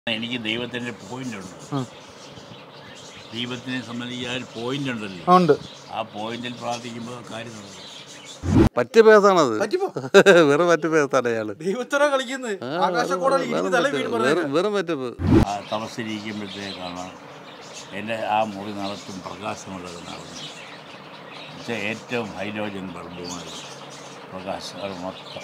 എനിക്ക് ദൈവത്തിൻ്റെ പോയിന്റ് ഉണ്ട് ദൈവത്തിനെ സംബന്ധിച്ച് ആ ഒരു പോയിന്റ് ഉണ്ടല്ലോ ഉണ്ട് ആ പോയിന്റിൽ പ്രാർത്ഥിക്കുമ്പോൾ കാര്യം നടക്കും പറ്റിയ പേസാണത് പറ്റിപ്പോ വെറും പറ്റിയ പേസാണ് അയാള് ദൈവത്തോടെ കളിക്കുന്നത് ആകാശക്കോടാലി ഇനി തല വീട് വെറും വെറും പറ്റിയ പേ- ആ തപസ്സിരിക്കുമ്പോഴത്തേക്കാണ് എൻ്റെ ആ മുറി നടത്തും പ്രകാശമുള്ളത് നടന്നത് പക്ഷേ ഏറ്റവും ഹൈഡ്രോജൻ ബൾബുമായി പ്രകാശം അത് മൊത്തം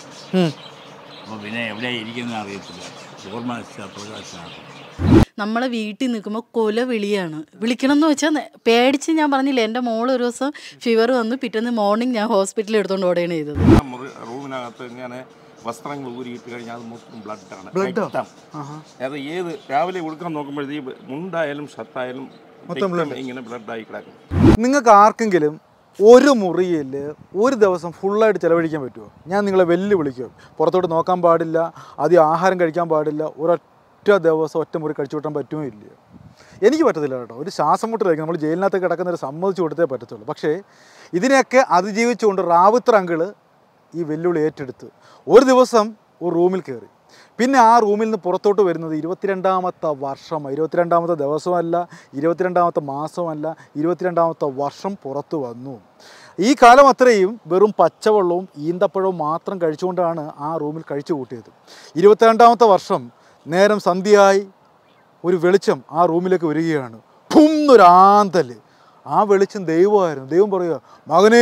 അപ്പോൾ പിന്നെ എവിടെ ഇരിക്കുന്ന അറിയത്തില്ല ഓർമ്മ വെച്ചാൽ പ്രകാശമാണ് നമ്മളെ വീട്ടിൽ നിൽക്കുമ്പോൾ കൊല വിളിയാണ് വിളിക്കണം എന്ന് വെച്ചാൽ പേടിച്ച് ഞാൻ പറഞ്ഞില്ല എൻ്റെ മോൾ ഒരു ദിവസം ഫീവർ വന്നു പിറ്റേന്ന് മോർണിംഗ് ഞാൻ ഹോസ്പിറ്റലിൽ എടുത്തുകൊണ്ട് ഓടുകയാണ് ചെയ്തത് ആ മുറി റൂമിനകത്ത് ഇങ്ങനെ വസ്ത്രങ്ങൾ ഊരിയിട്ട് കഴിഞ്ഞാൽ അത് മൊത്തം ബ്ലഡാണ് രക്തം അത് ഏത് രാവിലെ കൊടുക്കാൻ നോക്കുമ്പോഴത്തേക്ക് മുണ്ടായാലും ഷർട്ടായാലും രക്തം ഇങ്ങനെ ബ്ലഡായി കിടക്കും നിങ്ങൾക്ക് ആർക്കെങ്കിലും ഒരു മുറിയിൽ ഒരു ദിവസം ഫുള്ളായിട്ട് ചിലവഴിക്കാൻ പറ്റുമോ ഞാൻ നിങ്ങളെ വെല്ലുവിളിക്കും പുറത്തോട്ട് നോക്കാൻ പാടില്ല ആദ്യം ആഹാരം കഴിക്കാൻ പാടില്ല ഒരൊറ്റ ദിവസം ഒറ്റ മുറി കഴിച്ചു കൂട്ടാൻ പറ്റുമോ ഇല്ലയോ എനിക്ക് പറ്റത്തില്ല കേട്ടോ ഒരു ശ്വാസം മുട്ടലായിരിക്കും നമ്മൾ ജയിലിനകത്ത് കിടക്കുന്നവർ സമ്മതിച്ചു കൊടുത്തേ പറ്റത്തുള്ളൂ പക്ഷേ ഇതിനെയൊക്കെ അതിജീവിച്ചുകൊണ്ട് റാവുത്തർ അങ്കിള് ഈ വെല്ലുവിളി ഏറ്റെടുത്ത് ഒരു ദിവസം ഒരു റൂമിൽ കയറി പിന്നെ ആ റൂമിൽ നിന്ന് പുറത്തോട്ട് വരുന്നത് ഇരുപത്തിരണ്ടാമത്തെ വർഷം ഇരുപത്തിരണ്ടാമത്തെ ദിവസമല്ല ഇരുപത്തിരണ്ടാമത്തെ മാസമല്ല ഇരുപത്തിരണ്ടാമത്തെ വർഷം പുറത്തു വന്നു ഈ കാലം അത്രയും വെറും പച്ചവെള്ളവും ഈന്തപ്പഴവും മാത്രം കഴിച്ചുകൊണ്ടാണ് ആ റൂമിൽ കഴിച്ചു കൂട്ടിയത് ഇരുപത്തിരണ്ടാമത്തെ വർഷം നേരം സന്ധ്യയായി ഒരു വെളിച്ചം ആ റൂമിലേക്ക് വരികയാണ് പുന്നൊരാന്തൽ ആ വെളിച്ചം ദൈവമായിരുന്നു ദൈവം പറയുക മകനേ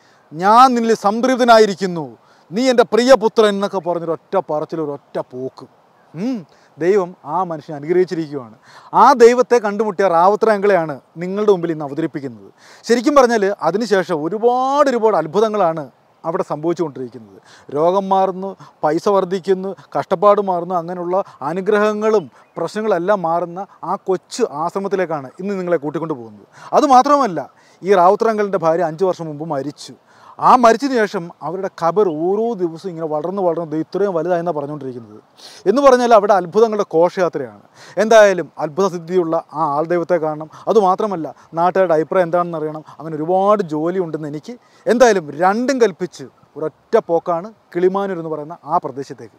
ഞാൻ നിന്നിൽ സംതൃപ്തനായിരിക്കുന്നു നീ എൻ്റെ പ്രിയപുത്രൻ എന്നൊക്കെ പറഞ്ഞൊരു ഒറ്റ പറച്ചിൽ ഒരു ഒറ്റ പോക്ക് ഉം. ദൈവം ആ മനുഷ്യനെ അനുഗ്രഹിച്ചിരിക്കുകയാണ് ആ ദൈവത്തെ കണ്ടുമുട്ടിയ റാവുത്രങ്ങളെയാണ് നിങ്ങളുടെ മുമ്പിൽ ഇന്ന് അവതരിപ്പിക്കുന്നത് ശരിക്കും പറഞ്ഞാൽ അതിനുശേഷം ഒരുപാട് ഒരുപാട് അത്ഭുതങ്ങളാണ് അവിടെ സംഭവിച്ചുകൊണ്ടിരിക്കുന്നത് രോഗം മാറുന്നു പൈസ വർദ്ധിക്കുന്നു കഷ്ടപ്പാട് മാറുന്നു അങ്ങനെയുള്ള അനുഗ്രഹങ്ങളും പ്രശ്നങ്ങളെല്ലാം മാറുന്ന ആ കൊച്ചു ആശ്രമത്തിലേക്കാണ് ഇന്ന് നിങ്ങളെ കൂട്ടിക്കൊണ്ട് പോകുന്നത് അതുമാത്രമല്ല ഈ റാവുത്രങ്കലിൻ്റെ ഭാര്യ അഞ്ച് വർഷം മുമ്പ് മരിച്ചു ആ മരിച്ചതിന് ശേഷം അവരുടെ ഖബർ ഓരോ ദിവസവും ഇങ്ങനെ വളർന്ന് വളർന്ന് ദേ ഇത്രയും വലുതായെന്നാണ് പറഞ്ഞുകൊണ്ടിരിക്കുന്നത് എന്ന് പറഞ്ഞാൽ അവിടെ അത്ഭുതങ്ങളുടെ ഘോഷയാത്രയാണ് എന്തായാലും അത്ഭുത സിദ്ധിയുള്ള ആ ആൾ ദൈവത്തെ കാണണം അതുമാത്രമല്ല നാട്ടുകാരുടെ അഭിപ്രായം എന്താണെന്ന് അറിയണം അങ്ങനെ ഒരുപാട് ജോലി ഉണ്ടെന്ന് എനിക്ക് എന്തായാലും രണ്ടും കൽപ്പിച്ച് ഒരൊറ്റ പോക്കാണ് കിളിമാനൂർ എന്ന് പറയുന്ന ആ പ്രദേശത്തേക്ക്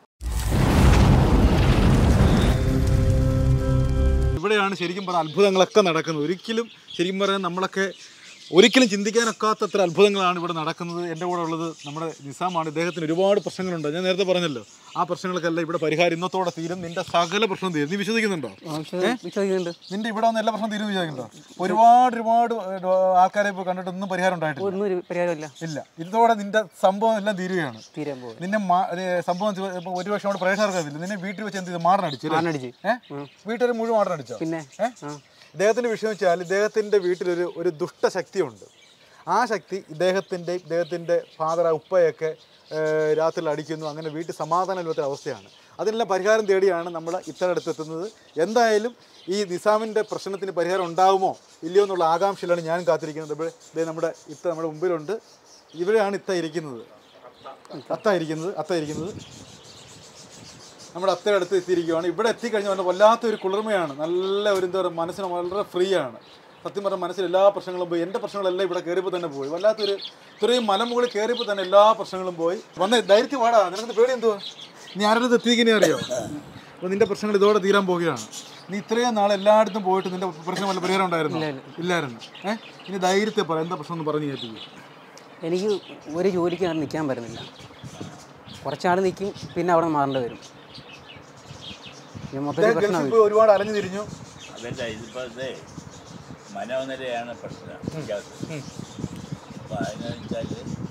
ഇവിടെയാണ് ശരിക്കും പറഞ്ഞാൽ അത്ഭുതങ്ങളൊക്കെ നടക്കുന്നത് ഒരിക്കലും ശരിക്കും പറഞ്ഞാൽ നമ്മളൊക്കെ ഒരിക്കലും ചിന്തിക്കാനൊക്കാത്തത്ര അത്ഭുതങ്ങളാണ് ഇവിടെ നടക്കുന്നത് എൻ്റെ കൂടെ ഉള്ളത് നമ്മുടെ നിസാമാണ് ഇദ്ദേഹത്തിന് ഒരുപാട് പ്രശ്നങ്ങളുണ്ട് ഞാൻ നേരത്തെ പറഞ്ഞല്ലോ ആ പ്രശ്നങ്ങൾക്കെല്ലാം ഇവിടെ പരിഹാരം ഇന്നത്തോടെ തീരും നിന്റെ സകല പ്രശ്നം തീരും നീ വിശ്വസിക്കുന്നുണ്ടോ വിശ്വസിക്കുന്നുണ്ട് നിന്റെ ഇവിടെ വന്ന എല്ലാ പ്രശ്നം തീരും വിചാരിക്കുന്നുണ്ടോ ഒരുപാട് ഒരുപാട് ഏർ, ആൾക്കാരെ ഇപ്പോൾ കണ്ടിട്ട് ഒന്നും പരിഹാരം ഉണ്ടായിട്ടില്ല ഒന്നും ഒരു പരിഹാരമില്ല ഇല്ല ഇതോടെ നിന്റെ സംഭവം എല്ലാം തീരുകയാണ് തീരാൻ പോകും നിന്നെ മാ- ഏ, സംഭവം വെച്ച് ഇപ്പൊ ഒരു വർഷം അവിടെ പ്രേക്ഷകർക്കത്തില്ല നിന്നെ വീട്ടിൽ വെച്ച് എന്ത് ചെയ്തു മാറനടിച്ചു മാറനടിച്ച്. ഏഹ് വീട്ടുകാർ മുഴുവൻ മാറനടിച്ചോ പിന്നെ ഏഹ് ഇദ്ദേഹത്തിന്റെ വിഷയം വെച്ചാൽ ഇദ്ദേഹത്തിന്റെ വീട്ടിലൊരു ഒരു ദുഷ്ടശക്തിയുണ്ട് ആ ശക്തി ഇദ്ദേഹത്തിന്റെ ഇദ്ദേഹത്തിന്റെ ഫാദർ ഉപ്പയൊക്കെ ഏഹ്, രാത്രിയിൽ അടിക്കുന്നു അങ്ങനെ വീട്ടിൽ സമാധാനം ഇല്ലാത്ത അവസ്ഥയാണ് അതിനെല്ലാം പരിഹാരം തേടിയാണ് നമ്മൾ ഇത്ര അടുത്തെത്തുന്നത് എന്തായാലും ഈ നിസാമിൻ്റെ പ്രശ്നത്തിന് പരിഹാരം ഉണ്ടാകുമോ ഇല്ലയോ എന്നുള്ള ആകാംക്ഷയിലാണ് ഞാൻ കാത്തിരിക്കുന്നത് ഇവിടെ ദേ നമ്മുടെ ഇത്ത നമ്മുടെ മുമ്പിലുണ്ട് ഇവിടെയാണ് ഇത്ത ഇരിക്കുന്നത് അത്ത ഇരിക്കുന്നത് അത്ത ഇരിക്കുന്നത് നമ്മുടെ അത്തയുടെ അടുത്ത് എത്തിയിരിക്കുകയാണ് ഇവിടെ എത്തിക്കഴിഞ്ഞാൽ പറഞ്ഞാൽ വല്ലാത്തൊരു കുളിർമയാണ് നല്ല ഒരു എന്താ പറയുക മനസ്സിന് വളരെ ഫ്രീ ആണ് സത്യം പറഞ്ഞാൽ മനസ്സിൽ എല്ലാ പ്രശ്നങ്ങളും പോയി എൻ്റെ പ്രശ്നങ്ങളെല്ലാം ഇവിടെ കയറിയപ്പോൾ തന്നെ പോയി വല്ലാത്തൊരു ഇത്രയും മലമുകളിൽ കയറിയപ്പോൾ തന്നെ എല്ലാ പ്രശ്നങ്ങളും പോയി വന്ന് ധൈര്യത്തിൽ വാടാ നിനക്ക് പേടി എന്തുവാ നീ ആരുടെ അടുത്ത് എത്തിയിരിക്കുന്നേ അറിയോ അപ്പോൾ നിന്റെ പ്രശ്നങ്ങൾ ഇതോടെ തീരാൻ പോവുകയാണ് നീ ഇത്രയും നാൾ എല്ലായിടത്തും പോയിട്ട് നിന്റെ പ്രശ്നം വല്ല പരിഹാരം ഉണ്ടായിരുന്നു ഇല്ലായിരുന്നു ഏഹ് ഇനി ധൈര്യത്തെ പറ എന്താ പ്രശ്നം എന്ന് പറഞ്ഞു കേട്ടില്ല എനിക്ക് ഒരു ജോലിക്ക് അങ്ങനെ നിൽക്കാൻ പറ്റുന്നില്ല കുറച്ചാൾ നിൽക്കും പിന്നെ അവിടെ മാറേണ്ടി വരും ഇത് മൊത്തത്തിൽ ഗൾഫിൽ പ്രശ്നമാണ് പോയി ഒരുപാട് അലഞ്ഞു തിരിഞ്ഞു അതല്ല ഇതിപ്പോൾ ഇതേ മനോനിലയാണ് പ്രശ്നം ഇയാൾക്ക് അപ്പോൾ അതിനെന്ന് വെച്ചാൽ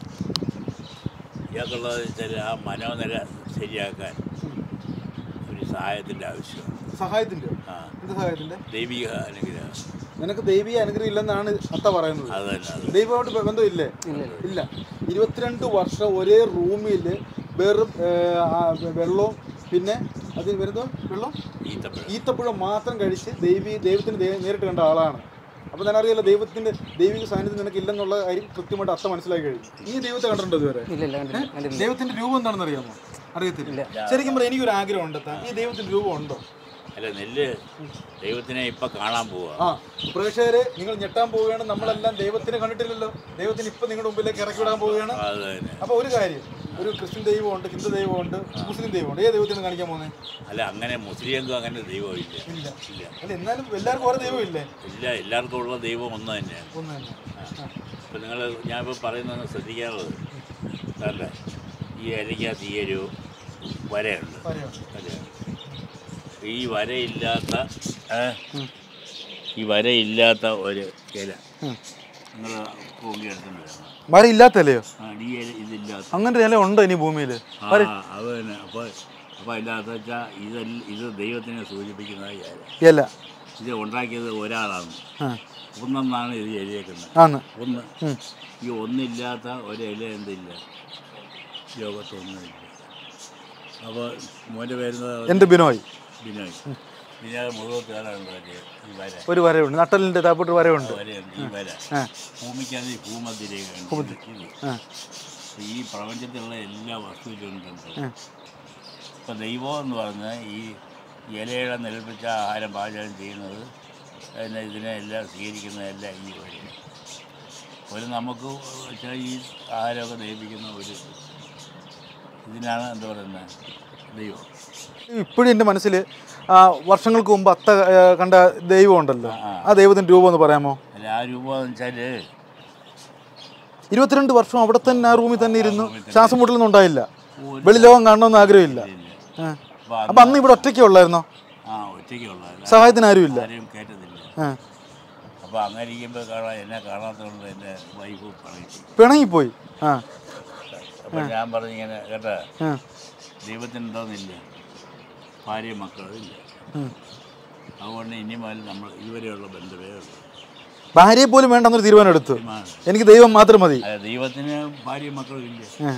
ഇയാൾക്കുള്ളത് വെച്ചാൽ ആ മനോനില ശരിയാക്കാൻ ഒരു സഹായത്തിൻ്റെ ആവശ്യമാണ് സഹായത്തിന്റെ ആ എന്ത് സഹായത്തിന്റെ ദൈവിക അനുഗ്രഹം നിനക്ക് ദൈവീയ അനുഗ്രഹം ഇല്ലെന്നാണ് അത്ത പറയുന്നത് അത് തന്നെ അത് ദൈവമായിട്ട് ബ- ബന്ധമില്ലേ ഇല്ല ഇരുപത്തിരണ്ട് വർഷം ഒരേ റൂമിൽ വെറും ഏർ, ആ, വെള്ളവും പിന്നെ അതിൽ വരുന്നത് വെള്ളം ഈത്തപ്പഴം ഈത്തപ്പഴം മാത്രം കഴിച്ച് ദൈവീ ദൈവത്തിന് ദേ- നേരിട്ട് കണ്ട ആളാണ് അപ്പോൾ ഞാൻ അറിയില്ല ദൈവത്തിന്റെ ദൈവിക സാന്നിധ്യം നിനക്ക് ഇല്ലെന്നുള്ള കാര്യം കൃത്യമായിട്ട് അത്ത മനസ്സിലാക്കി കഴിഞ്ഞു ഈ ദൈവത്തെ കണ്ടിട്ടുണ്ടോ ഇതുവരെ ഇല്ല ഇല്ല കണ്ടില്ല കണ്ടില്ല ദൈവത്തിന്റെ രൂപം എന്താണെന്ന് അറിയാമോ അറിയത്തില്ല ശരിക്കും പറഞ്ഞാൽ എനിക്കൊരു ആഗ്രഹം ഉണ്ട് ഈ ദൈവത്തിന്റെ രൂപം ഉണ്ടോ അല്ല നെല്ല് ദൈവത്തിനെ ഇപ്പം കാണാൻ പോവുക ആ പ്രേക്ഷകരെ നിങ്ങൾ ഞെട്ടാൻ പോവുകയാണ് നമ്മളെല്ലാം ദൈവത്തിനെ കണ്ടിട്ടില്ലല്ലോ ദൈവത്തിന് ഇപ്പൊ നിങ്ങളുടെ മുമ്പിലേക്ക് ഇറക്കി വിടാൻ പോവുകയാണ് അത് തന്നെ അപ്പൊ ഒരു കാര്യം ഒരു ക്രിസ്ത്യൻ ദൈവമുണ്ട് ഹിന്ദു ദൈവമുണ്ട് മുസ്ലിം ദൈവമുണ്ട് ഏത് ദൈവത്തിനാണ് കാണിക്കാൻ പോകുന്നത് അല്ല അങ്ങനെ മുസ്ലിംക്കും അങ്ങനെ ദൈവമില്ല ഇല്ല ഇല്ല അല്ല എന്നാലും എല്ലാവർക്കും ഓരോ ദൈവം ഇല്ലേ ഇല്ല എല്ലാവർക്കും ഉള്ള ദൈവം ഒന്ന് തന്നെയാണ് ഒന്ന് തന്നെ ഇപ്പം നിങ്ങൾ ഞാനിപ്പോൾ പറയുന്നത് ശ്രദ്ധിക്കാനുള്ളത് അല്ല ഈ ഇലയ്ക്കകത്ത് ഈ ഒരു വരയുണ്ട് പറയാം വരയുണ്ട് ഈ വരയില്ലാത്ത ഏ, ഈ വരയില്ലാത്ത ഒരു ഇല നിങ്ങൾ പൊങ്ങിയെടുത്തിട്ട് വരണം വര ഇല്ലാത്തല്ലയോ ആ, ഈ ഇല ഇതില്ലാത്ത അങ്ങനെ ഒരു ഇല ഉണ്ടോ ഇനി ഭൂമിയിൽ ആ അത് തന്നെ അപ്പോൾ അപ്പോൾ ഇല്ലാത്ത വെച്ചാൽ ഇതല്ല ഇത് ദൈവത്തിനെ സൂചിപ്പിക്കുന്ന ഈ ഇല ഇല ഇത് ഉണ്ടാക്കിയത് ഒരാളാണ് ആ ഒന്നെന്നാണ് ഇത് എഴുതിയേക്കുന്നത് ആന്ന് ഒന്ന് ഉം. ഈ ഒന്നില്ലാത്ത ഒരില എന്തില്ല ലോകത്തൊന്നുമില്ല അപ്പോൾ മോൻ്റെ വരുന്നത് എൻ്റെ ബിനോയ് ബിനോയ് ബിനോയ് മുഴുവത്തേറാണ് ഈ വര ഒരു വരയുണ്ട് നട്ടലിൻ്റെ താപ്പോട്ട് വരയുണ്ട് വരയുണ്ട് ഈ വര ആ ഭൂമിക്കാണ് ഈ ഭൂമധ്യരേഖയാണ് ഇത് ആ ഈ പ്രപഞ്ചത്തിലുള്ള എല്ലാ വസ്തുവിലുണ്ട് ആ. ഇപ്പം ദൈവം എന്ന് പറഞ്ഞാൽ ഈ ഇലയുടെ നിലപ്പിച്ച ആഹാരം പാചകം ചെയ്യുന്നത് പിന്നെ ഇതിനെ എല്ലാം സ്വീകരിക്കുന്നതെല്ലാം ഈ ഒരു ഒരു നമുക്ക് വെച്ചാൽ ഈ ആഹാരമൊക്കെ ദഹിപ്പിക്കുന്ന ഒരു ഇതിനാണ് എന്താ പറയുന്നത് ദൈവം ഇപ്പോഴും എൻ്റെ മനസ്സിൽ വർഷങ്ങൾക്ക് മുമ്പ് അത്ത ആ, കണ്ട ദൈവം ഉണ്ടല്ലോ ആ. ആ ദൈവത്തിൻ്റെ രൂപം ഒന്ന് പറയാമോ അല്ല ആ രൂപം എന്ന് വെച്ചാൽ ഇരുപത്തിരണ്ട് വർഷം അവിടെ തന്നെ ആ റൂമിൽ തന്നെ ഇരുന്നു ശ്വാസം മുട്ടലൊന്നും ഉണ്ടായില്ല വെളിലോകം കാണണമെന്ന് ആഗ്രഹമില്ല ആ. അപ്പോൾ അപ്പം അന്ന് ഇവിടെ ഒറ്റയ്ക്കേ ഉള്ളായിരുന്നോ ആ ഒറ്റയ്ക്കുള്ള സഹായത്തിന് ആരുമില്ല ആരെയും കയറ്റത്തില്ല ആ അപ്പോൾ അങ്ങനെ ഇരിക്കുമ്പോൾ കാണാൻ എന്നെ കാണാത്തതുകൊണ്ട് എൻ്റെ വൈഫ് പറയും പിണങ്ങിപ്പോയി ആ അപ്പോൾ ഞാൻ പറഞ്ഞിങ്ങനെ കേട്ടാ ആ ദൈവത്തിനുണ്ടോന്നില്ല ഭാര്യ മക്കളില്ല ഉം. അതുകൊണ്ട് ഇനി മുതൽ നമ്മൾ ഇതുവരെയുള്ള ബന്ധമേ ഉള്ളൂ ഭാര്യയെ പോലും വേണ്ടെന്നൊരു തീരുമാനം എടുത്തു തീരുമാനം. എനിക്ക് ദൈവം മാത്രം മതി അല്ല ദൈവത്തിന് ഭാര്യ മക്കളില്ല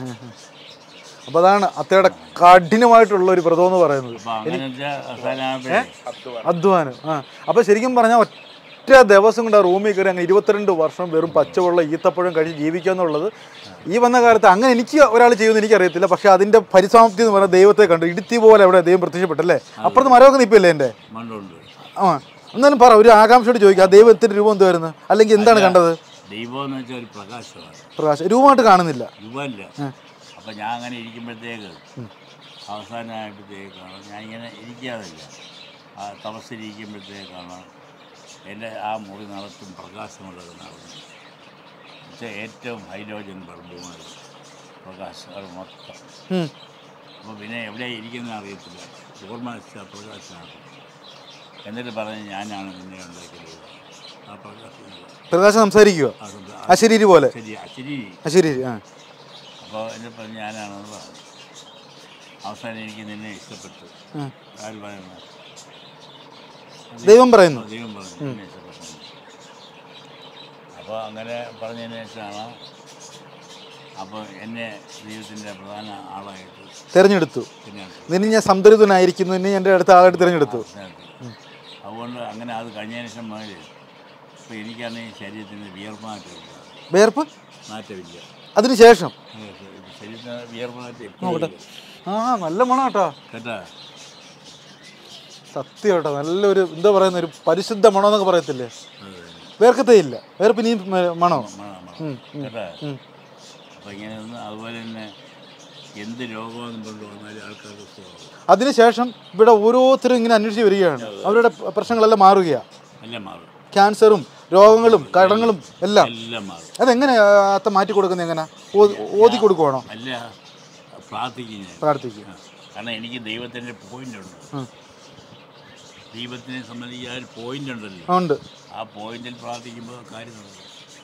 അപ്പോൾ അതാണ് അത്തയുടെ കഠിനമായിട്ടുള്ള ഒരു വ്രതം എന്ന് പറയുന്നത് അപ്പോൾ അങ്ങനത്തെ അവസാനമാകുമ്പോഴേ അധ്വാനം ആ അപ്പോൾ ശരിക്കും പറഞ്ഞാൽ ഒറ്റ ദിവസം കൊണ്ട് ആ റൂമിൽ കയറി അങ്ങ് ഇരുപത്തിരണ്ട് വർഷം വെറും പച്ചവെള്ള ഈത്തപ്പഴം കഴിച്ച് ജീവിക്കുക എന്നുള്ളത് ഈ വന്ന കാലത്ത് അങ്ങനെ എനിക്ക് ഒരാൾ ചെയ്യുമെന്ന് എനിക്കറിയത്തില്ല പക്ഷേ അതിൻ്റെ പരിസമാപ്തി എന്ന് പറഞ്ഞാൽ ദൈവത്തെ കണ്ടു ഇടുത്തി പോലെ അവിടെ ദൈവം പ്രത്യക്ഷപ്പെട്ടല്ലേ അപ്പുറത്ത് മരമൊക്കെ നിൽപ്പില്ലേ എൻ്റെ മണ്ണുണ്ട് ആ എന്നാലും പറ ഒരു ആകാംക്ഷയോട് ചോദിക്കുക ആ ദൈവത്തിൻ്റെ രൂപം എന്തുവായിരുന്നു അല്ലെങ്കിൽ എന്താണ് കണ്ടത് ദൈവം എന്ന് വെച്ചാൽ ഒരു പ്രകാശമാണ് പ്രകാശം രൂപമായിട്ട് കാണുന്നില്ല രൂപമല്ല അപ്പം ഞാൻ അങ്ങനെ ഇരിക്കുമ്പോഴത്തേക്ക് അവസാനമായപ്പോഴത്തേക്കാണ് ഞാൻ ഇങ്ങനെ ഇരിക്കാതില്ല ആ തപസ്സിരിക്കുമ്പോഴത്തേക്കാണ് എൻ്റെ ആ മുറി നടത്തും പ്രകാശമുള്ളത് നടന്നു പക്ഷേ ഏറ്റവും ഹൈഡ്രോജൻ ബൾബുമായി പ്രകാശം അത് മൊത്തം ഉം. അപ്പോൾ പിന്നെ എവിടെ ഇരിക്കുന്ന അറിയത്തില്ല ഓർമ്മ വെച്ചാൽ പ്രകാശമാണ് എന്നിട്ട് പറഞ്ഞ് ഞാനാണ് നിന്നെ ഉണ്ടാക്കിയത് ആ പ്രകാശം പ്രകാശം സംസാരിക്കുക ആ സംസാ- അശരീരി പോലെ ശരി ശരി അശരീരി ആ അപ്പോൾ എന്നെ പറഞ്ഞ് ഞാനാണെന്ന് പറഞ്ഞു അവസാനം എനിക്ക് നിന്നെ ഇഷ്ടപ്പെട്ടു ഉം. ആര് പറയുന്നത് ദൈവം പറയുന്നു ദൈവം പറഞ്ഞു നിന്നെ ഇഷ്ടപ്പെട്ടു അപ്പോൾ അങ്ങനെ പറഞ്ഞതിന് ശേഷമാണ് അപ്പോൾ എന്നെ ദൈവത്തിൻ്റെ പ്രധാന ആളായിട്ട് തിരഞ്ഞെടുത്തു പിന്നെ നിന്നെ ഞാൻ സംതൃപ്തനായിരിക്കുന്നു നിന്നെ എൻ്റെ അടുത്ത ആളായിട്ട് തിരഞ്ഞെടുത്തു അതുകൊണ്ട് അങ്ങനെ അത് കഴിഞ്ഞതിന് ശേഷം മുതൽ ഇപ്പോൾ എനിക്കാണ് ഈ ശരീരത്തിന് വിയർമാറ്റമില്ല വേർപ്പ് മാറ്റമില്ല അതിനുശേഷം ശരീരത്തിന് വിയർമാറ്റം എപ്പോഴും ഇല്ല. ആ നല്ല മണം കേട്ടോ കേട്ടാ സത്യം കേട്ടോ നല്ലൊരു എന്താ പറയുന്ന ഒരു പരിശുദ്ധ മണം എന്നൊക്കെ പറയത്തില്ലേ അതെ വേർക്കത്തേ ഇല്ല വേർപ്പിനി മണോ മണം, മണം. കേട്ടാ അപ്പം ഇങ്ങനെ ഒന്ന് അതുപോലെ തന്നെ എന്ത് രോഗമെന്നും കൊണ്ടുവന്നാലും ആൾക്കാർക്ക് സുഖമാകും അതിനുശേഷം ഇവിടെ ഓരോരുത്തരും ഇങ്ങനെ അന്വേഷിച്ച് വരികയാണ് അവരുടെ പ- പ്രശ്നങ്ങളെല്ലാം മാറുകയാണ് എല്ലാം മാറും ക്യാൻസറും രോഗങ്ങളും കടങ്ങളും എല്ലാം എല്ലാം മാറും അതെങ്ങനെ അത്ത മാറ്റി കൊടുക്കുന്നത് എങ്ങനെ ഓ- ഓതി കൊടുക്കുവാണോ അല്ല പ്രാർത്ഥിക്കും ഞാൻ പ്രാർത്ഥിക്കുക ആ. കാരണം എനിക്ക് ദൈവത്തിൻ്റെ പോയിന്റ് ഉണ്ട് ഉം. ദൈവത്തിനെ സംബന്ധിച്ച് ആ ഒരു പോയിന്റ് ഉണ്ടല്ലോ ആ, ഉണ്ട് ആ പോയിന്റിൽ പ്രാർത്ഥിക്കുമ്പോൾ കാര്യം നടക്കും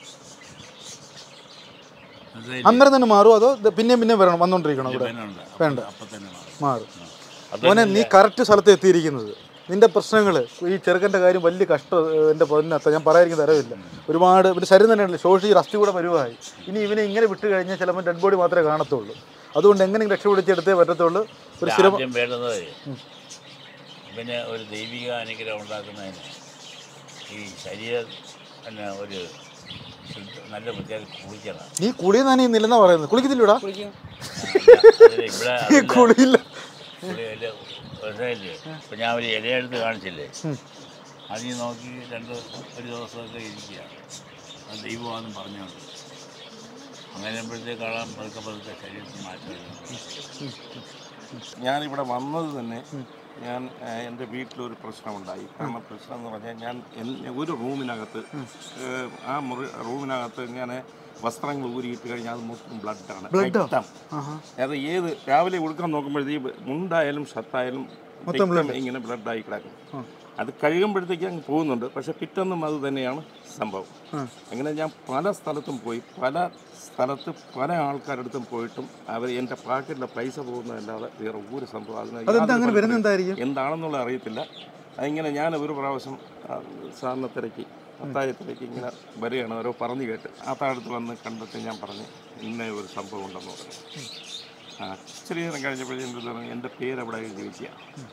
മനസ്സിലായില്ലേ? അന്നേരം തന്നെ മാറും അതോ ഇത് പിന്നെയും പിന്നെയും വരണം വന്നോണ്ടിരിക്കണം ഇവിടെ വേണ്ട വേണ്ട. അപ്പം തന്നെ മാറും മാറും അത് മോനെ നീ കറക്റ്റ് സ്ഥലത്ത് എത്തിയിരിക്കുന്നത് നിന്റെ പ്രശ്നങ്ങൾ ഈ ചെറുക്കൻ്റെ കാര്യം വലിയ കഷ്ടം ഏഹ്, എൻ്റെ പൊന്നത്ത ഞാൻ പറയാതിരിക്കുന്ന തരവില്ല ഒരുപാട് പിന്നെ ശരീരം തന്നെയല്ലേ ശോഷി റസ്തി കൂടെ വരുവായി ഇനി ഇവനെ ഇങ്ങനെ വിട്ട് കഴിഞ്ഞാൽ ചിലപ്പോൾ ഡെഡ് ബോഡി മാത്രമേ കാണത്തുള്ളൂ അതുകൊണ്ട് എങ്ങനെയും രക്ഷപ്പെടുത്തിയെടുത്തേ പറ്റത്തുള്ളൂ ഒരു സ്ഥിരം ആദ്യം വേണ്ടത് പിന്നെ ഒരു ദൈവിക അനുഗ്രഹം ഉണ്ടാക്കുന്നതിന് ഈ ശരീരം പിന്നെ ഒരു ശുദ്ധ- നല്ല വൃത്തിയായി കുളിക്കണം നീ കുളിയെന്നാണ് ഈ നിലെന്നാ പറയുന്നത് കുളിക്കത്തില്ലൂടാ കുളിക്കും അതിന് ഇവിടെ ഈ കുളിയില്ല കുളി വലിയ മനസ്സിലായില്ലേ ഇപ്പം ഞാൻ ഒരു ഇലയെടുത്ത് കാണിച്ചില്ലേ അതിൽ നോക്കി രണ്ട് ഒരു ദിവസമൊക്കെ ഇരിക്കുക അത് ദൈവമാണെന്ന് പറഞ്ഞുകൊണ്ട് അങ്ങനെ ആകുമ്പോഴത്തേക്കാളാം പതുക്കെ പതുക്കെ ശരീരത്തിൽ മാറ്റം വരുന്നത്. ഞാനിവിടെ വന്നത് തന്നെ ഞാൻ ആ, എൻ്റെ വീട്ടിലൊരു പ്രശ്നമുണ്ടായി കാരണം പ്രശ്നം എന്ന് പറഞ്ഞാൽ ഞാൻ എൻ- ഒരു റൂമിനകത്ത് ഏഹ്, ആ മുറി റൂമിനകത്ത് ഇങ്ങനെ വസ്ത്രങ്ങൾ ഊരിയിട്ട് കഴിഞ്ഞാൽ അത് മൊത്തം ബ്ലഡാണ് രക്തം അത് ഏത് രാവിലെ ഉടുക്കാൻ നോക്കുമ്പോഴത്തേക്ക് മുണ്ടായാലും ഷർട്ടായാലും രക്തം ഇങ്ങനെ ബ്ലഡായി കിടക്കും അത് കഴുകുമ്പോഴത്തേക്ക് അങ്ങ് പോകുന്നുണ്ട് പക്ഷെ പിറ്റൊന്നും അത് തന്നെയാണ് സംഭവം അങ്ങനെ ഞാൻ പല സ്ഥലത്തും പോയി പല സ്ഥലത്ത് പല ആൾക്കാരുടെ അടുത്തും പോയിട്ടും അവർ എൻ്റെ പാക്കറ്റിലെ പൈസ പോകുന്നതല്ലാതെ വേറെ ഒരു സംഭവം അതിന് അതെന്താ യാതൊരു അങ്ങനെ വരുന്നത് എന്തായിരിക്കും എന്താണെന്നുള്ള അറിയത്തില്ല അതിങ്ങനെ ഞാൻ ഒരു പ്രാവശ്യം ആ, സാറിനെ തിരക്കി അത്താഴത്തിലേക്ക് ഇങ്ങനെ വരികയാണ് ഓരോ പറഞ്ഞു കേട്ട് അത്താഴത്ത് വന്ന് കണ്ടിട്ട് ഞാൻ പറഞ്ഞു ഇന്ന ഒരു സംഭവം ഉണ്ടെന്ന് പറഞ്ഞു ആ ഇച്ചിരി നേരം കഴിഞ്ഞപ്പോഴേ എൻ്റെ പറഞ്ഞു എൻ്റെ പേര് അവിടെ എഴുതി വെക്കുക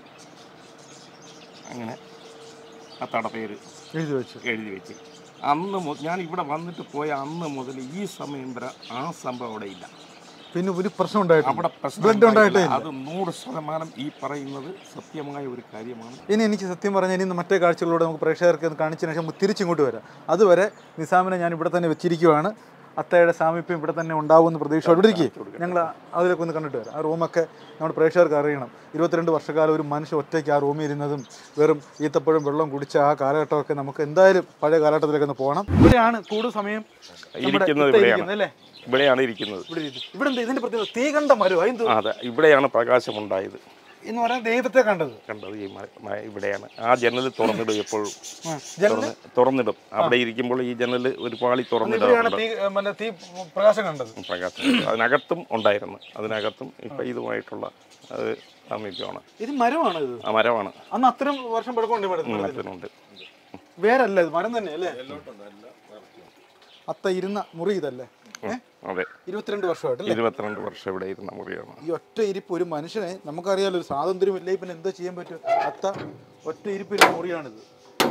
അങ്ങനെ അത്താടെ പേര് എഴുതി വെച്ചു എഴുതി വെച്ച് അന്ന് മുതൽ ഞാൻ ഇവിടെ വന്നിട്ട് പോയ അന്ന് മുതൽ ഈ സമയം വരെ ആ സംഭവം അവിടെ ഇല്ല പിന്നെ ഒരു പ്രശ്നം ഉണ്ടായിട്ടില്ല അവിടെ പ്രശ്നം ബ്ലഡ് ഉണ്ടായിട്ടേ ഉണ്ടായിട്ടില്ല. അത് നൂറ് ശതമാനം ഈ പറയുന്നത് സത്യമായ ഒരു കാര്യമാണ് ഇനി എനിക്ക് സത്യം പറഞ്ഞാൽ ഇനി മറ്റേ കാഴ്ചകളിലൂടെ നമുക്ക് പ്രേക്ഷകർക്ക് ഒന്ന് കാണിച്ചതിന് ശേഷം നമുക്ക് തിരിച്ചിങ്ങോട്ട് വരാം അതുവരെ നിസാമിനെ ഞാൻ ഇവിടെ തന്നെ വെച്ചിരിക്കുവാണ് അത്തയുടെ സാമീപ്യം ഇവിടെ തന്നെ ഉണ്ടാവുമെന്ന് പ്രതീക്ഷയോടെ ഇവിടെ ഇരിക്കും ഞങ്ങൾ അതിലേക്ക് ഒന്ന് കണ്ടിട്ട് വരാം ആ റൂമൊക്കെ നമ്മുടെ പ്രേക്ഷകർക്ക് അറിയണം ഇരുപത്തിരണ്ട് വർഷക്കാലം ഒരു മനുഷ്യൻ ഒറ്റയ്ക്ക് ആ റൂമിൽ ഇരുന്നതും വെറും ഈത്തപ്പഴം വെള്ളം കുടിച്ച ആ കാലഘട്ടമൊക്കെ നമുക്ക് എന്തായാലും പഴയ കാലഘട്ടത്തിലേക്ക് ഒന്ന് പോകണം ഇവിടെയാണ് കൂടുതൽ സമയം നമ്മുടെ ഇരിക്കുന്നത് ഇത്ത ഇവിടെയാണ്. ഇരിക്കുന്നത് അല്ലേ ഇവിടെയാണ് ഇരിക്കുന്നത് ഇവിടെ ഇരിക്കും. ഇവിടെ എന്താ ഇതിന്റെ പ്രത്യേകത തീ കണ്ട മരം എന്ത് അതെ ഇവിടെയാണ് പ്രകാശമുണ്ടായത് എന്ന് പറയാൻ ദൈവത്തെ കണ്ടത് കണ്ടത് ഈ മ- മ- ഇവിടെയാണ് ആ ജനൽ തുറന്നിടും എപ്പോഴും ആ, ജനല് തുറന്ന് തുറന്നിടും അവിടെ ഇരിക്കുമ്പോൾ ഈ ജനൽ ഒരു പാളി ഇവിടെയാണ് തുറന്നിടാറുണ്ട് തീ ഏ, മറ്റേ തീ പ്രകാശം കണ്ടത് പ്രകാശം അതിനകത്തും ഉണ്ടായിരുന്നു അതിനകത്തും ഇപ്പം ഇതുമായിട്ടുള്ള അത് സാമീപ്യമാണ് ഇത് മരമാണ് ഇത് ആ മരമാണ് അന്ന് അത്രയും വർഷം പഴക്കമുണ്ട് ഇവിടെ മരത്തിനുണ്ട് വേരല്ല ഇത് മരം തന്നെ അല്ലേ അത്ത ഇരുന്ന മുറി ഇതല്ലേ ഏ? അതെ ഇരുപത്തിരണ്ട് വർഷമായിട്ട് അല്ലേ ഇരുപത്തിരണ്ട് വർഷം ഇവിടെ ഇരുന്ന മുറിയാണ് ഈ ഒറ്റ ഇരിപ്പ് ഒരു മനുഷ്യനെ നമുക്കറിയാലോ ഒരു സ്വാതന്ത്ര്യം ഇല്ലേ പിന്നെ എന്താ ചെയ്യാൻ പറ്റും അത്ത ഒറ്റ ഇരിപ്പിരുന്ന മുറിയാണിത്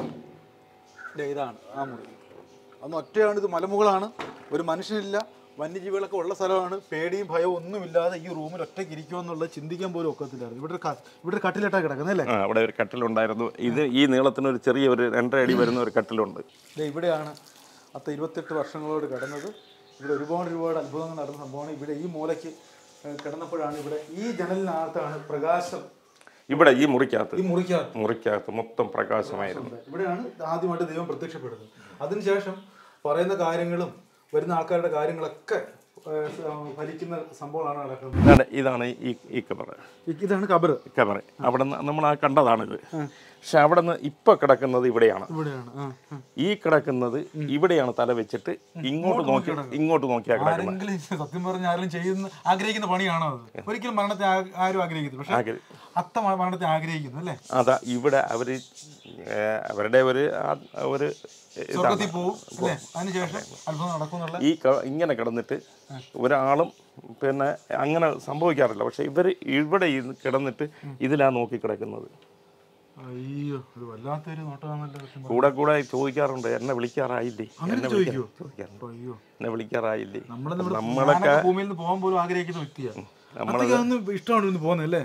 ദേ ഇതാണ് ആ മുറി അന്ന് ഒറ്റയാണ് ഇത് മലമുകളാണ് ഒരു മനുഷ്യനില്ല വന്യജീവികളൊക്കെ ഉള്ള സ്ഥലമാണ് പേടിയും ഭയവും ഒന്നുമില്ലാതെ ഈ റൂമിൽ ഒറ്റയ്ക്ക് ഇരിക്കുമെന്നുള്ളത് ചിന്തിക്കാൻ പോലും ഒക്കത്തില്ലായിരുന്നു ഇവിടെ ഒരു ക- ഇവിടെ ഒരു കട്ടിലിട്ടാ കിടക്കുന്നല്ലേ ആ അവിടെ ഒരു കട്ടിലുണ്ടായിരുന്നു ഇത് ഈ നീളത്തിന് ഒരു ചെറിയ ഒരു രണ്ടര അടി വരുന്ന ഒരു കട്ടിലുണ്ട് ദേ ഇവിടെയാണ് അത്ത ഇരുപത്തെട്ട് വർഷങ്ങളോട് കിടന്നത് ഇവിടെ ഒരുപാട് ഒരുപാട് അത്ഭുതങ്ങൾ നടന്ന സംഭവമാണ് ഇവിടെ ഈ മൂലയ്ക്ക് ഏഹ്, കിടന്നപ്പോഴാണ് ഇവിടെ ഈ ജനലിനകത്താണ് പ്രകാശം ഇവിടെ ഈ മുറിക്കകത്ത് ഈ മുറിക്കകത്ത് മുറിക്കകത്ത് മൊത്തം പ്രകാശമായിരുന്നു ഇവിടെയാണ് ആദ്യമായിട്ട് ദൈവം പ്രത്യക്ഷപ്പെടുന്നത് അതിനുശേഷം പറയുന്ന കാര്യങ്ങളും വരുന്ന ആൾക്കാരുടെ കാര്യങ്ങളൊക്കെ ഏഹ്, സ- ഫലിക്കുന്ന സംഭവമാണ് നടക്കുന്നത് ഇതാണ് ഇതാണ് ഈ ഈ കബറ് ഇതാണ് കബറ് കബറ് അവിടെ നിന്ന് നമ്മൾ ആ കണ്ടതാണിത് പക്ഷെ അവിടെ നിന്ന് ഇപ്പൊ കിടക്കുന്നത് ഇവിടെയാണ് ഇവിടെയാണ് ആ, ആ. ഈ കിടക്കുന്നത് ഇവിടെയാണ് തല വെച്ചിട്ട് ഇങ്ങോട്ട് നോക്കി ഇങ്ങോട്ട് നോക്കിയാ കിടക്കുന്നത് ആരെങ്കിലും സത്യം പറഞ്ഞ ആരെങ്കിലും ചെയ്യുന്ന ആഗ്രഹിക്കുന്ന പണിയാണോ അത് ഒരിക്കലും മരണത്തെ ആ- ആരും ആഗ്രഹിക്കുന്നു പക്ഷെ ആഗ്ര- അത്ത മ- മരണത്തെ ആഗ്രഹിക്കുന്നു അല്ലേ അതാ ഇവിടെ അവര് ഏഹ്, അവരുടെ ഒരു ആ- ഒരു ഇതാണ് സ്വർഗത്തിൽ പോവും അല്ലേ അതിനുശേഷം അത്ഭുതം നടക്കുന്നുള്ള ഈ ക- ഇങ്ങനെ കിടന്നിട്ട് ഒരാളും പിന്നെ അങ്ങനെ സംഭവിക്കാറില്ല പക്ഷെ ഇവര് ഇവിടെ ഇരുന്ന് കിടന്നിട്ട് ഇതിലാ നോക്കി കിടക്കുന്നത് അയ്യോ ഇത് വല്ലാത്തൊരു നോട്ടമാണല്ലോ സത്യം പറഞ്ഞാ. കൂടെ കൂടെ ചോദിക്കാറുണ്ട് എന്നെ വിളിക്കാറായില്ലേ എന്നെ വിളിക്കാ- ചോദിക്കുവോ? ചോദിക്കാറുണ്ട് അയ്യോ എന്നെ വിളിക്കാറായില്ലേ നമ്മളെ നമ്മളൊക്കെ ഭൂമിയിൽ നിന്ന് പോകാൻ പോലും ആഗ്രഹിക്കുന്ന വ്യക്തിയാണ് അതൊക്കെ അതൊന്നും ഇഷ്ടമാണ് ഇന്ന് പോകുന്നത് അല്ലേ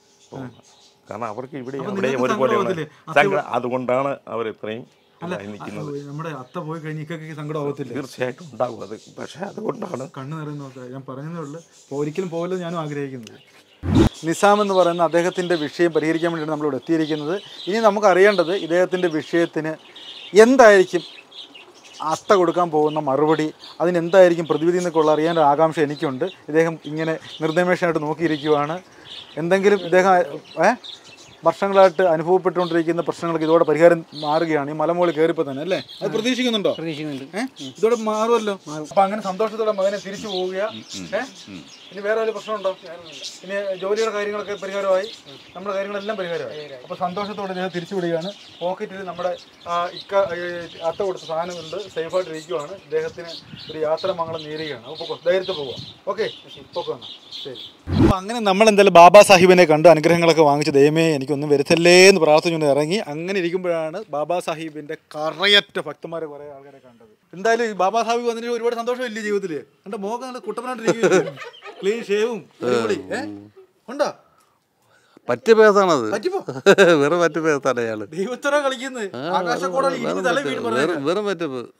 കാരണം അവർക്ക് ഇവിടെ അപ്പൊ അവിടെ നിങ്ങൾക്ക് ഒരുപോലെ സങ്കടമാവത്തില്ലേ? സങ്കടം അതുകൊണ്ടാണ് അവർ ഇത്രയും ഇതായി നിൽക്കുന്നത് ആ, നമ്മുടെ അത്ത പോയി കഴിഞ്ഞ് ഇക്കൊക്കെ സങ്കടം ആവത്തില്ലേ തീർച്ചയായിട്ടും ഉണ്ടാകും അത് പക്ഷെ അതുകൊണ്ടാണ് കണ്ണു നിറയുന്ന നോക്കുക ഞാൻ പറഞ്ഞതേ ഉള്ളൂ അപ്പോൾ ഒരിക്കലും പോകില്ല ഞാനും ആഗ്രഹിക്കുന്നത് നിസാം എന്ന് പറയുന്ന അദ്ദേഹത്തിൻ്റെ വിഷയം പരിഹരിക്കാൻ വേണ്ടിയാണ് നമ്മളിവിടെ എത്തിയിരിക്കുന്നത് ഇനി നമുക്ക് അറിയേണ്ടത് ഇദ്ദേഹത്തിൻ്റെ വിഷയത്തിന് എന്തായിരിക്കും അത്ത കൊടുക്കാൻ പോകുന്ന മറുപടി അതിനെന്തായിരിക്കും പ്രതിവിധി എന്നൊക്കെ ഉള്ള അറിയാൻ ഒരു ആകാംക്ഷ എനിക്കുണ്ട് ഇദ്ദേഹം ഇങ്ങനെ നിർനിമേഷമായിട്ട് നോക്കിയിരിക്കുവാണ് എന്തെങ്കിലും ഇദ്ദേഹം ഏ വർഷങ്ങളായിട്ട് അനുഭവപ്പെട്ടുകൊണ്ടിരിക്കുന്ന പ്രശ്നങ്ങൾക്ക് ഇതോടെ പരിഹാരം മാറുകയാണ് ഈ മലമുകളിൽ കയറിപ്പോൾ തന്നെ അല്ലേ അത് പ്രതീക്ഷിക്കുന്നുണ്ടോ പ്രതീക്ഷിക്കുന്നുണ്ട് ഏ? ഇതോടെ മാറുമല്ലോ അപ്പൊ അങ്ങനെ സന്തോഷത്തോടെ മകനെ തിരിച്ചു പോവുക ഏ? ഇനി വേറെ വല്ല പ്രശ്നമുണ്ടോ ഇനി ജോലിയുടെ കാര്യങ്ങളൊക്കെ പരിഹാരമായി നമ്മുടെ കാര്യങ്ങളെല്ലാം പരിഹാരമായി അപ്പൊ സന്തോഷത്തോടെ ഞാൻ തിരിച്ചു വിടുകയാണ് പോക്കറ്റിൽ നമ്മുടെ ആ ഇക്ക ഏ, അത്ത കൊടുത്ത സാധനങ്ങളുണ്ട് സേഫായിട്ട് ഇരിക്കുവാണ് ഇദ്ദേഹത്തിന് ഒരു യാത്ര മംഗളം നേരുകയാണ് അപ്പോൾ ധൈര്യത്തിൽ പോവാം ഓക്കെ ഓക്കെ ശരി അപ്പൊ അങ്ങനെ നമ്മൾ എന്തായാലും ബാബാ സാഹിബിനെ കണ്ട് അനുഗ്രഹങ്ങളൊക്കെ വാങ്ങിച്ച് ദൈവമേ എനിക്കൊന്നും വരുത്തല്ലേ എന്ന് പ്രാർത്ഥിച്ചുകൊണ്ട് ഇറങ്ങി അങ്ങനെ ഇരിക്കുമ്പോഴാണ് ബാബാ സാഹിബിന്റെ കറയറ്റ ഭക്തന്മാരെ കുറെ ആൾക്കാരെ കണ്ടത് എന്തായാലും ഈ ബാബാ സാഹിബ് വന്നിട്ട് ഒരുപാട് സന്തോഷമില്ലേ ജീവിതത്തില് എന്റെ മോഹം നല്ല കുട്ടപ്പനായിട്ടിരിക്കും ക്ലീൻ ഷേവും അടിപൊളി ഏ ഉണ്ടോ പറ്റിയ പേസാണത് പറ്റിപ്പോ വെറും പറ്റിയ പേസാണ് അയാള് ദൈവത്തര കളിക്കുന്നത് ആകാശക്കോടെ ഇനി തല വീണ് വെറും വെറും പറ്റിപ്പ്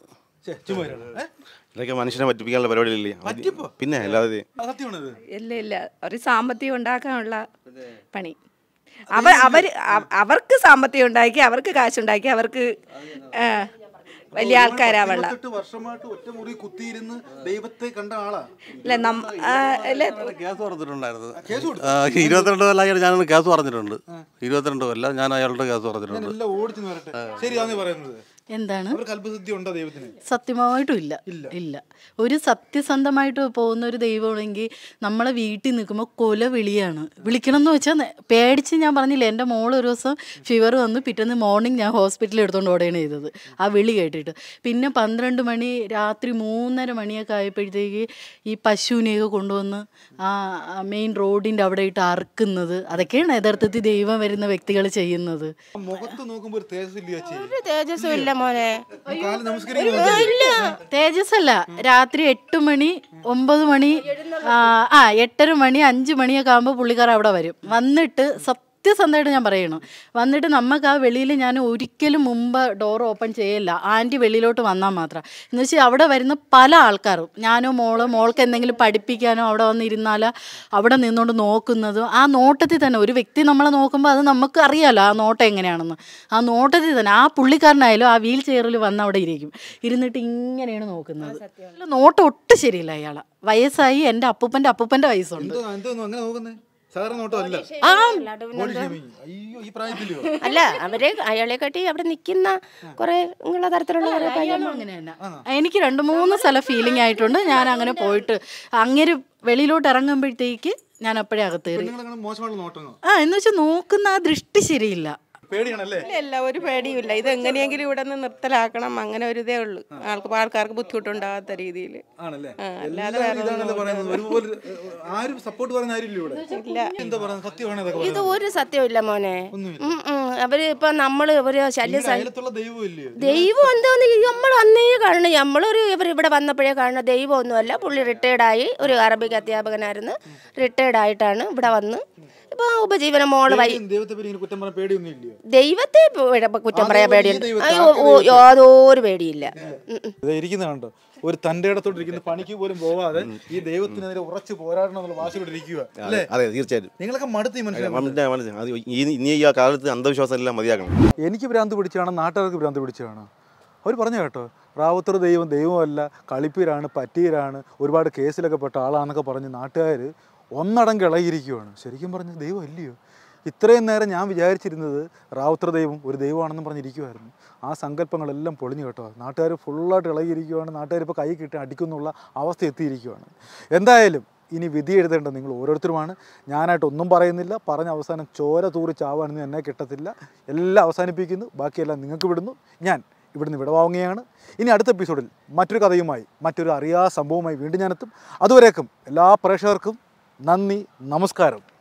ഛെ, ചുമ്മാ ഇരിക്കണം. ഏ? ഇതൊക്കെ മനുഷ്യനെ പറ്റിപ്പിക്കാനുള്ള പരിപാടിയില്ലേ പറ്റിപ്പോ? പിന്നെ അല്ലാതെ ആ, സത്യമാണിത് ഇല്ല ഇല്ല ഒരു സാമ്പത്തികം ഉണ്ടാക്കാനുള്ള പണി അവർ അവർ അവ- അവർക്ക് സാമ്പത്തികം ഉണ്ടാക്കി അവർക്ക് കാശുണ്ടാക്കി അവർക്ക് ആ, വലിയ ആൾക്കാരാവുള്ള പത്തിരുപത്തെട്ട് വർഷമായിട്ട് ഒറ്റ മുറി കുത്തിയിരുന്ന് ദൈവത്തെ കണ്ട ആളാ ഇല്ല നം ആ, ഇല്ല കേസ് പറഞ്ഞിട്ടുണ്ടായിരുന്നു ആ, ഇരുപത്തിരണ്ട് കൊല്ലമായിട്ട് ഞാനൊന്ന് കേസ് പറഞ്ഞിട്ടുണ്ട് ഇരുപത്തിരണ്ട് കൊല്ലം ഞാൻ അയാളുടെ കേസ് പറഞ്ഞിട്ടുണ്ട് എല്ലാം ഓടിച്ചു വരട്ടെ ശരിയാന്ന് പറയുന്നത് എന്താണ് അവർക്ക് അത്ഭുതസിദ്ധി ഉണ്ടോ ദൈവത്തിന് സത്യമായിട്ടും ഇല്ല ഇല്ല ഒരു സത്യസന്ധമായിട്ട് പോകുന്ന ഒരു ദൈവമാണെങ്കിൽ നമ്മളെ വീട്ടിൽ നിൽക്കുമ്പോൾ കൊല വിളിയാണ് വിളിക്കണം എന്ന് വെച്ചാൽ നെ- പേടിച്ച് ഞാൻ പറഞ്ഞില്ലേ എൻ്റെ മോൾ ഒരു ദിവസം ഫീവർ വന്നു പിറ്റേന്ന് മോർണിംഗ് ഞാൻ ഹോസ്പിറ്റലിൽ എടുത്തുകൊണ്ട് ഓടുകയാണ് ചെയ്തത് ആ വിളി കേട്ടിട്ട് പിന്നെ പന്ത്രണ്ട് മണി രാത്രി മൂന്നര മണിയൊക്കെ ആയപ്പോഴത്തേക്ക് ഈ പശുവിനെയൊക്കെ കൊണ്ടുവന്ന് ആ മെയിൻ റോഡിൻ്റെ അവിടെ ഇട്ട് അറുക്കുന്നത് അതൊക്കെയാണ് യഥാർത്ഥത്തിൽ ദൈവം വരുന്ന വ്യക്തികൾ ചെയ്യുന്നത് ആ മുഖത്ത് നോക്കുമ്പോ ഒരു തേജസ്സില്ല ചേച്ചി ഒരു തേജസ്സും ഇല്ല മോനെ കാല് നമസ്കരിക്കുന്നു തേജസ് അല്ല രാത്രി എട്ട് മണി ഒമ്പത് മണി ആ, ആ എട്ടര മണി അഞ്ച് മണിയൊക്കെ ആകുമ്പോൾ പുള്ളിക്കാർ അവിടെ വരും വന്നിട്ട് സത്യസന്ധമായിട്ട് ഞാൻ പറയണം വന്നിട്ട് നമുക്ക് ആ വെളിയിൽ ഞാൻ ഒരിക്കലും മുമ്പ് ഡോർ ഓപ്പൺ ചെയ്യില്ല ആൻറ്റി വെളിയിലോട്ട് വന്നാൽ മാത്രം എന്ന് വെച്ചാൽ അവിടെ വരുന്ന പല ആൾക്കാരും ഞാനോ മോളോ മോൾക്ക് എന്തെങ്കിലും പഠിപ്പിക്കാനോ അവിടെ വന്നിരുന്നാൽ അവിടെ നിന്നുകൊണ്ട് നോക്കുന്നതും ആ നോട്ടത്തിൽ തന്നെ ഒരു വ്യക്തി നമ്മളെ നോക്കുമ്പോൾ അത് നമുക്ക് അറിയാലോ ആ നോട്ടം എങ്ങനെയാണെന്ന് ആ നോട്ടത്തിൽ തന്നെ ആ പുള്ളിക്കാരനായാലും ആ വീൽ ചെയറിൽ വന്ന് അവിടെ ഇരിക്കും ഇരുന്നിട്ട് ഇങ്ങനെയാണ് നോക്കുന്നത് അല്ല, നോട്ടം ഒട്ടും ശരിയില്ല അയാളെ വയസ്സായി എൻ്റെ അപ്പൂപ്പൻ്റെ അപ്പൂപ്പൻ്റെ വയസ്സുണ്ട് എന്തോ എന്തോന്നു അങ്ങനെ നോക്കുന്നേ സാധാരണ നോട്ടം അല്ല ആ ബോഡി ഷേമിങ് അയ്യോ ഈ പ്രായത്തിലോ അല്ല അവരെ അയാളെ കട്ടി അവിടെ നിൽക്കുന്ന കുറെ ഇങ്ങനെയുള്ള തരത്തിലുള്ള കുറെ പയ്യന്മാർ അങ്ങനെ തന്നെ എനിക്ക് രണ്ട് മൂന്ന് സ്ഥലം ഫീലിംഗ് ആയിട്ടുണ്ട് ഞാൻ അങ്ങനെ പോയിട്ട് അങ്ങനെ വെളിയിലോട്ട് ഇറങ്ങുമ്പോഴത്തേക്ക് ഞാൻ അപ്പോഴേ അകത്ത് കയറി നിങ്ങളങ്ങനെ മോശമായിട്ടുള്ള നോട്ടങ്ങോ ആ എന്ന് വെച്ചാൽ നോക്കുന്ന ആ ദൃഷ്ടി ശരിയില്ല പേടിയാണല്ലേ ഇല്ല ഒരു പേടിയുമില്ല ഇത് എങ്ങനെയെങ്കിലും ഇവിടെ നിന്ന് നിർത്തലാക്കണം അങ്ങനെ ഒരു ഇതേ ഉള്ളൂ ആൾക്ക് ആൾക്കാർക്ക് ബുദ്ധിമുട്ടുണ്ടാകാത്ത രീതിയിൽ ആണല്ലേ ആ, അല്ലാതെ എല്ലാവരും വേറെ ഇതാണല്ലോ പറയുന്നത് ഒരുപോലെ ഏഹ്, ആരും സപ്പോർട്ട് പറയുന്ന ആരും ഇല്ല ഇവിടെ എന്താ പറയുന്നത് സത്യമാണ് ഇതൊക്കെ ഇത് പറയുന്നത് ഒരു സത്യമില്ല മോനെ ഒന്നുമില്ല. ഉം, ഉം. അവര് ഇപ്പൊ നമ്മള് ഒരു ശല്യ നിങ്ങളുടെ അയലത്തുള്ള ദൈവം ഇല്ലയോ ദൈവം എന്തോന്ന് നമ്മൾ അന്നേ കാണുന്നു നമ്മളൊരു ഇവർ ഇവിടെ വന്നപ്പോഴേ കാണുന്ന ദൈവമൊന്നുമല്ല പുള്ളി റിട്ടയർഡായി ഒരു അറബിക് അധ്യാപകനായിരുന്നു റിട്ടയർഡ് ആയിട്ടാണ് ഇവിടെ വന്ന് ഇപ്പൊ ഉപജീവന മോള് വൈ പേടിയും ദൈവത്തെ പറ്റി ഇങ്ങനെ കുറ്റം പറയാൻ പേടിയൊന്നും ഇല്ലയോ ദൈവത്തെ പേ- കുറ്റം പറയാൻ അതോ ഈ പേടിയുണ്ട് ദൈവത്തെ, അയ്യോ ആർക്ക് ഓ, യാതൊരു പേടിയില്ല ഉം, ഉം. ഇത് ഇരിക്കുന്ന കണ്ടോ ഒരു തന്റെ ഇടത്തോട്ട് ഇരിക്കുന്ന പണിക്ക് പോലും പോവാതെ ഈ ദൈവത്തിനെതിരെ ഉറച്ചു പോരാടണം എന്നുള്ള വാശിയോടെ ഇരിക്കുക അല്ലേ അതെ തീർച്ചയായും നിങ്ങളൊക്കെ മടുത്ത് ഈ മനുഷ്യനെ കൊണ്ട്. മനസ്സിലായി, മനസ്സിലായി. അത് ഈ ഇനി ഈ ആ കാലത്ത് അന്ധവിശ്വാസം എല്ലാം മതിയാക്കണം എനിക്ക് ഭ്രാന്ത് പിടിച്ചാണ് നാട്ടുകാർക്ക് ഭ്രാന്ത് പിടിച്ചാണ് അവർ പറഞ്ഞു കേട്ടോ റാവുത്തർ ദൈവം ദൈവമല്ല കളിപ്പീരാണ് പറ്റീരാണ് ഒരുപാട് കേസിലൊക്കെ പെട്ട ആളാണെന്നൊക്കെ പറഞ്ഞ് നാട്ടുകാർ ഒന്നടങ്കം ഇളകിയിരിക്കുവാണ് ശരിക്കും പറഞ്ഞ ദൈവം അല്ലയോ ഇത്രയും നേരം ഞാൻ വിചാരിച്ചിരുന്നത് റാവുത്തർ ദൈവം ഒരു ദൈവമാണെന്ന് പറഞ്ഞിരിക്കുമായിരുന്നു ആ സങ്കല്പങ്ങളെല്ലാം പൊളിഞ്ഞു കേട്ടോ നാട്ടുകാർ ഫുള്ളായിട്ട് ഇളകിയിരിക്കുവാണ് നാട്ടുകാർ ഇപ്പോൾ കൈ കിട്ടി അടിക്കുന്നുള്ള അവസ്ഥ എത്തിയിരിക്കുവാണ് എന്തായാലും ഇനി വിധി എഴുതേണ്ടത് നിങ്ങൾ ഓരോരുത്തരുമാണ് ഞാനായിട്ട് ഒന്നും പറയുന്നില്ല പറഞ്ഞ അവസാനം ചോര തൂറി ചാവാണെന്ന് എന്നെ കിട്ടത്തില്ല എല്ലാം അവസാനിപ്പിക്കുന്നു ബാക്കിയെല്ലാം നിങ്ങൾക്ക് വിടുന്നു ഞാൻ ഇവിടുന്ന് വിടവാങ്ങുകയാണ് ഇനി അടുത്ത എപ്പിസോഡിൽ മറ്റൊരു കഥയുമായി മറ്റൊരു അറിയാ സംഭവവുമായി വീണ്ടും ഞാനെത്തും അതുവരേക്കും എല്ലാ പ്രേക്ഷകർക്കും നന്ദി നമസ്കാരം